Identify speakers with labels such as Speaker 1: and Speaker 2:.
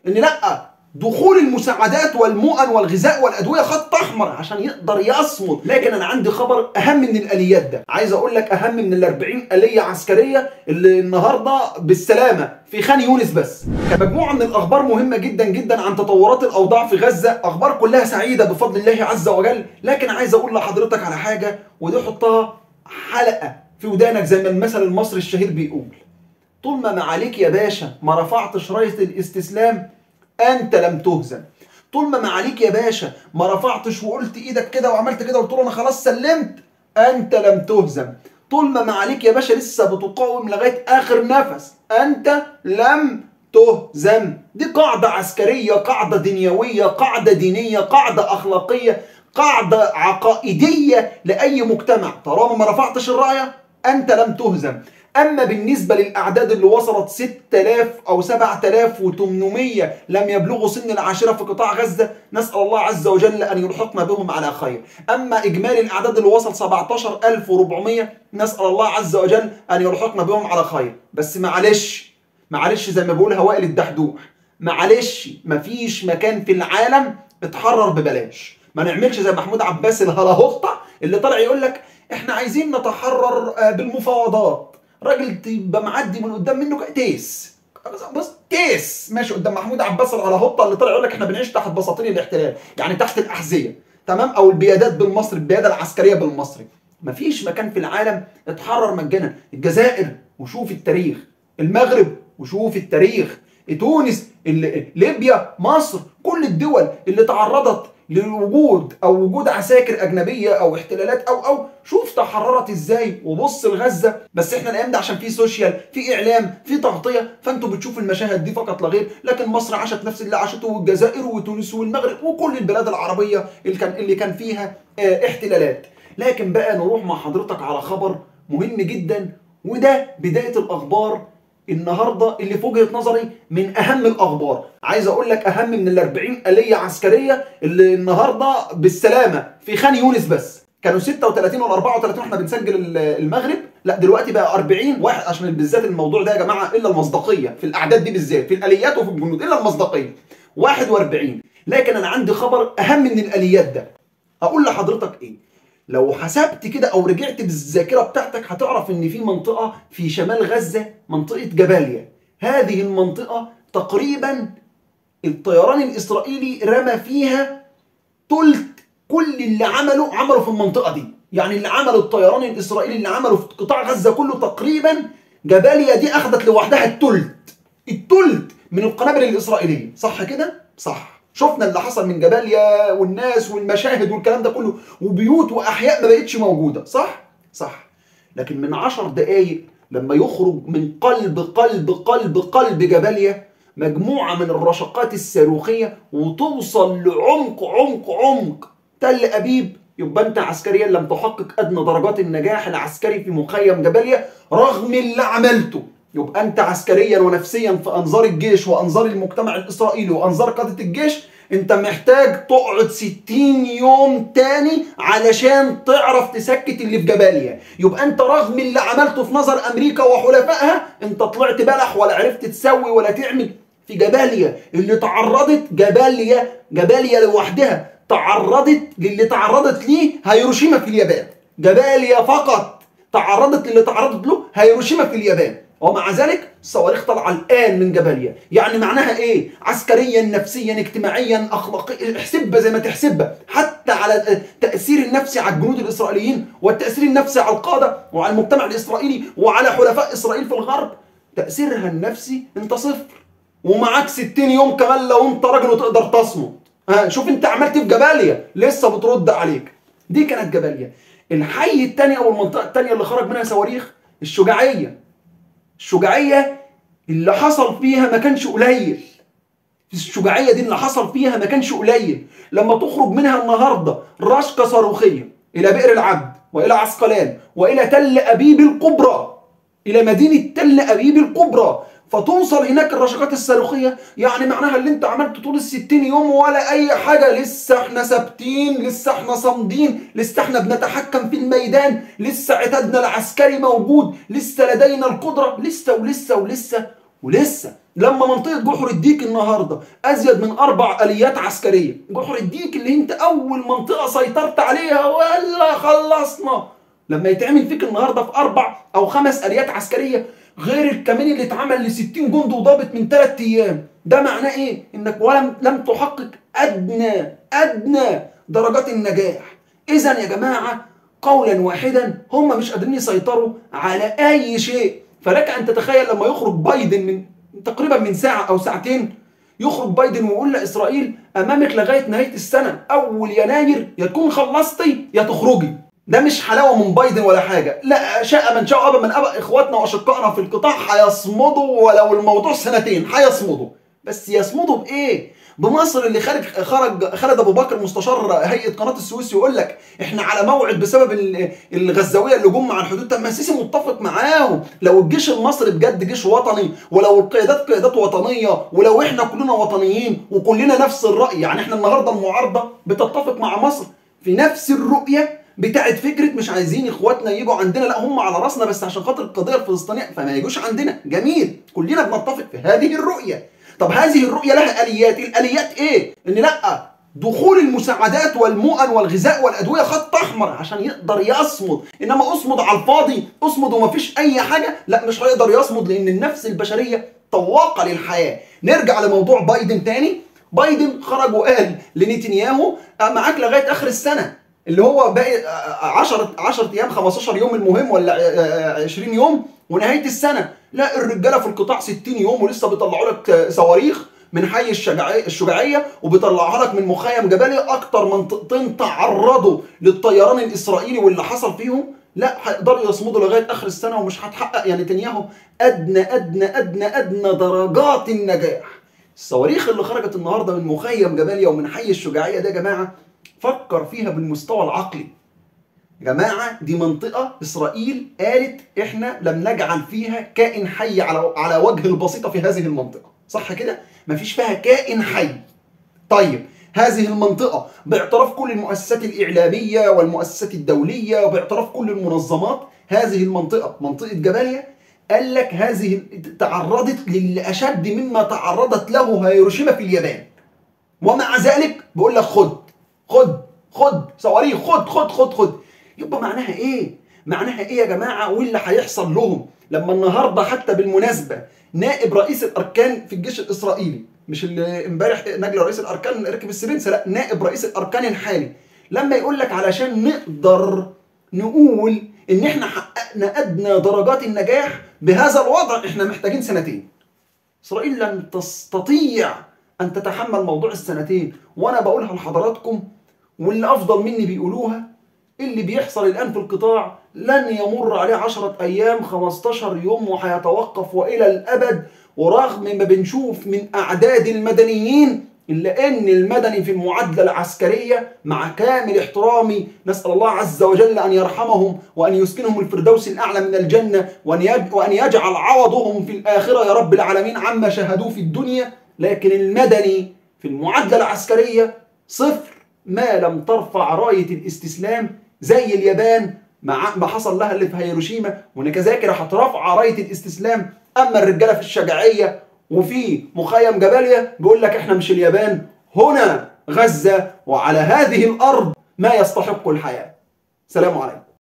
Speaker 1: ان لا دخول المساعدات والمؤن والغذاء والادويه خط احمر عشان يقدر يصمد لكن انا عندي خبر اهم من الاليات ده عايز اقول لك اهم من ال 40 اليه عسكريه اللي النهارده بالسلامه في خان يونس بس كمجموعه من الاخبار مهمه جدا جدا عن تطورات الاوضاع في غزه اخبار كلها سعيده بفضل الله عز وجل لكن عايز اقول لحضرتك على حاجه ودي حطها حلقه في ودانك زي ما المثل المصري الشهير بيقول طول ما معاليك يا باشا ما رفعتش رايه الاستسلام انت لم تهزم طول ما معاليك يا باشا ما رفعتش وقلت ايدك كده وعملت كده وقلت له انا خلاص سلمت انت لم تهزم طول ما معاليك يا باشا لسه بتقاوم لغايه اخر نفس انت لم تهزم دي قاعده عسكريه قاعده دنيويه قاعده دينيه قاعده اخلاقيه قاعده عقائديه لاي مجتمع طالما ما رفعتش الرايه انت لم تهزم اما بالنسبه للاعداد اللي وصلت 6000 او 7800 لم يبلغوا سن العاشره في قطاع غزه نسال الله عز وجل ان يلحقنا بهم على خير اما اجمالي الاعداد اللي وصل 17400 نسال الله عز وجل ان يلحقنا بهم على خير بس معلش معلش زي ما بقول هوائل الدحدوح معلش مفيش مكان في العالم اتحرر ببلاش ما نعملش زي محمود عباس الهلاهوطه اللي طالع يقول لك احنا عايزين نتحرر بالمفاوضات راجل تبقى معدي من قدام منه تيس بص تيس ماشي قدام محمود عباس الهلاهوطه اللي طالع يقول لك احنا بنعيش تحت بساطين الاحتلال يعني تحت الاحذيه تمام او البيادات بالمصري البياده العسكريه بالمصري مفيش مكان في العالم اتحرر مجانا الجزائر وشوف التاريخ المغرب وشوف التاريخ تونس ليبيا مصر كل الدول اللي تعرضت لوجود او وجود عساكر اجنبيه او احتلالات او او شوف تحررت ازاي وبص لغزه بس احنا الايام ده عشان في سوشيال في اعلام في تغطيه فانتوا بتشوفوا المشاهد دي فقط لا غير لكن مصر عاشت نفس اللي عاشته والجزائر وتونس والمغرب وكل البلاد العربيه اللي كان اللي كان فيها اه احتلالات لكن بقى نروح مع حضرتك على خبر مهم جدا وده بدايه الاخبار النهارده اللي في وجهه نظري من اهم الاخبار عايز اقول لك اهم من ال 40 اليه عسكريه اللي النهارده بالسلامه في خان يونس بس كانوا 36 ولا 34 واحنا بنسجل المغرب لا دلوقتي بقى 40 واحد عشان بالذات الموضوع ده يا جماعه الا المصداقيه في الاعداد دي بالذات في الاليات وفي الجنود الا المصداقيه 41 لكن انا عندي خبر اهم من الاليات ده اقول لحضرتك ايه لو حسبت كده او رجعت بالذاكره بتاعتك هتعرف ان في منطقه في شمال غزه منطقه جباليا هذه المنطقه تقريبا الطيران الاسرائيلي رمى فيها تلت كل اللي عمله عمله في المنطقه دي يعني اللي عمل الطيران الاسرائيلي اللي عمله في قطاع غزه كله تقريبا جباليا دي اخذت لوحدها التلت التلت من القنابل الاسرائيليه صح كده صح شفنا اللي حصل من جباليا والناس والمشاهد والكلام ده كله وبيوت واحياء ما بقتش موجوده صح صح لكن من عشر دقايق لما يخرج من قلب قلب قلب قلب جباليا مجموعه من الرشقات الصاروخيه وتوصل لعمق عمق عمق تل ابيب يبقى انت عسكريا لم تحقق ادنى درجات النجاح العسكري في مخيم جباليا رغم اللي عملته يبقى انت عسكريا ونفسيا في انظار الجيش وانظار المجتمع الاسرائيلي وانظار قاده الجيش انت محتاج تقعد 60 يوم تاني علشان تعرف تسكت اللي في جباليا يبقى انت رغم اللي عملته في نظر امريكا وحلفائها انت طلعت بلح ولا عرفت تسوي ولا تعمل في جباليا اللي تعرضت جباليا جباليا لوحدها تعرضت للي تعرضت ليه هيروشيما في اليابان جباليا فقط تعرضت للي تعرضت له هيروشيما في اليابان ومع ذلك الصواريخ طالعه الان من جباليا يعني معناها ايه عسكريا نفسيا اجتماعيا اخلاقيا احسبها زي ما تحسبها حتى على التاثير النفسي على الجنود الاسرائيليين والتاثير النفسي على القاده وعلى المجتمع الاسرائيلي وعلى حلفاء اسرائيل في الغرب تاثيرها النفسي انت صفر ومعاك 60 يوم كمان لو انت راجل وتقدر تصمد ها شوف انت عملت في جباليا لسه بترد عليك دي كانت جباليا الحي الثاني او المنطقه الثانيه اللي خرج منها صواريخ الشجاعيه الشجاعيه اللي حصل فيها ما كانش قليل الشجاعيه دي اللي حصل فيها ما كانش قليل لما تخرج منها النهارده رشقه صاروخيه الى بئر العبد والى عسقلان والى تل ابيب الكبرى الى مدينه تل ابيب الكبرى فتوصل هناك الرشقات الصاروخيه يعني معناها اللي انت عملته طول ال 60 يوم ولا اي حاجه لسه احنا ثابتين لسه احنا صامدين لسه احنا بنتحكم في الميدان لسه عتادنا العسكري موجود لسه لدينا القدره لسه ولسه ولسه ولسه لما منطقة جحر الديك النهاردة أزيد من أربع آليات عسكرية جحر الديك اللي أنت أول منطقة سيطرت عليها ولا خلصنا لما يتعمل فيك النهاردة في أربع أو خمس آليات عسكرية غير الكمين اللي اتعمل ل 60 جندي وضابط من ثلاث أيام ده معناه إيه؟ إنك ولم لم تحقق أدنى أدنى درجات النجاح إذا يا جماعة قولا واحدا هم مش قادرين يسيطروا على أي شيء فلك أن تتخيل لما يخرج بايدن من تقريبا من ساعة أو ساعتين يخرج بايدن ويقول لإسرائيل أمامك لغاية نهاية السنة أول يناير يا تكون خلصتي يا تخرجي ده مش حلاوة من بايدن ولا حاجة لا شاء من شاء أبا من أبا إخواتنا وأشقائنا في القطاع هيصمدوا ولو الموضوع سنتين هيصمدوا بس يصمدوا بإيه؟ بمصر اللي خارج خرج خالد ابو بكر مستشار هيئه قناه السويس يقول لك احنا على موعد بسبب الغزاويه اللي جم على الحدود طب ما السيسي متفق معاهم لو الجيش المصري بجد جيش وطني ولو القيادات قيادات وطنيه ولو احنا كلنا وطنيين وكلنا نفس الراي يعني احنا النهارده المعارضه بتتفق مع مصر في نفس الرؤيه بتاعت فكره مش عايزين اخواتنا يجوا عندنا لا هم على راسنا بس عشان خاطر القضيه الفلسطينيه فما يجوش عندنا جميل كلنا بنتفق في هذه الرؤيه طب هذه الرؤية لها آليات الآليات إيه؟ إن لأ دخول المساعدات والمؤن والغذاء والأدوية خط أحمر عشان يقدر يصمد إنما أصمد على الفاضي أصمد ومفيش أي حاجة لا مش هيقدر يصمد لأن النفس البشرية طواقة للحياة نرجع لموضوع بايدن تاني بايدن خرج وقال لنتنياهو معاك لغاية آخر السنة اللي هو باقي 10 10 ايام 15 يوم المهم ولا 20 يوم ونهايه السنه لا الرجاله في القطاع 60 يوم ولسه بيطلعوا لك صواريخ من حي الشجاعية, الشجاعية وبيطلعها لك من مخيم جباليا أكتر منطقتين تعرضوا للطيران الإسرائيلي واللي حصل فيهم لا هيقدروا يصمدوا لغاية آخر السنة ومش هتحقق يعني نتنياهو أدنى أدنى أدنى أدنى درجات النجاح الصواريخ اللي خرجت النهاردة من مخيم جباليا ومن حي الشجاعية ده يا جماعة فكر فيها بالمستوى العقلي يا جماعة دي منطقة إسرائيل قالت إحنا لم نجعل فيها كائن حي على على وجه البسيطة في هذه المنطقة صح كده؟ مفيش فيها كائن حي طيب هذه المنطقة باعتراف كل المؤسسات الإعلامية والمؤسسات الدولية وباعتراف كل المنظمات هذه المنطقة منطقة جباليا قال لك هذه تعرضت للي أشد مما تعرضت له هيروشيما في اليابان ومع ذلك بقول لك خد خد خد صواريخ خد خد خد خد يبقى معناها ايه معناها ايه يا جماعه واللي هيحصل لهم لما النهارده حتى بالمناسبه نائب رئيس الاركان في الجيش الاسرائيلي مش اللي امبارح نجل رئيس الاركان ركب السبنسه لا نائب رئيس الاركان الحالي لما يقول لك علشان نقدر نقول ان احنا حققنا ادنى درجات النجاح بهذا الوضع احنا محتاجين سنتين اسرائيل لن تستطيع ان تتحمل موضوع السنتين وانا بقولها لحضراتكم واللي افضل مني بيقولوها اللي بيحصل الان في القطاع لن يمر عليه 10 ايام 15 يوم وهيتوقف والى الابد ورغم ما بنشوف من اعداد المدنيين الا ان المدني في المعادله العسكريه مع كامل احترامي نسال الله عز وجل ان يرحمهم وان يسكنهم الفردوس الاعلى من الجنه وان يجعل عوضهم في الاخره يا رب العالمين عما شاهدوه في الدنيا لكن المدني في المعادله العسكريه صفر ما لم ترفع رايه الاستسلام زي اليابان مع ما حصل لها اللي في هيروشيما وكذلك راحت رافعه رايه الاستسلام اما الرجاله في الشجاعيه وفي مخيم جباليا بيقول لك احنا مش اليابان هنا غزه وعلى هذه الارض ما يستحق الحياه سلام عليكم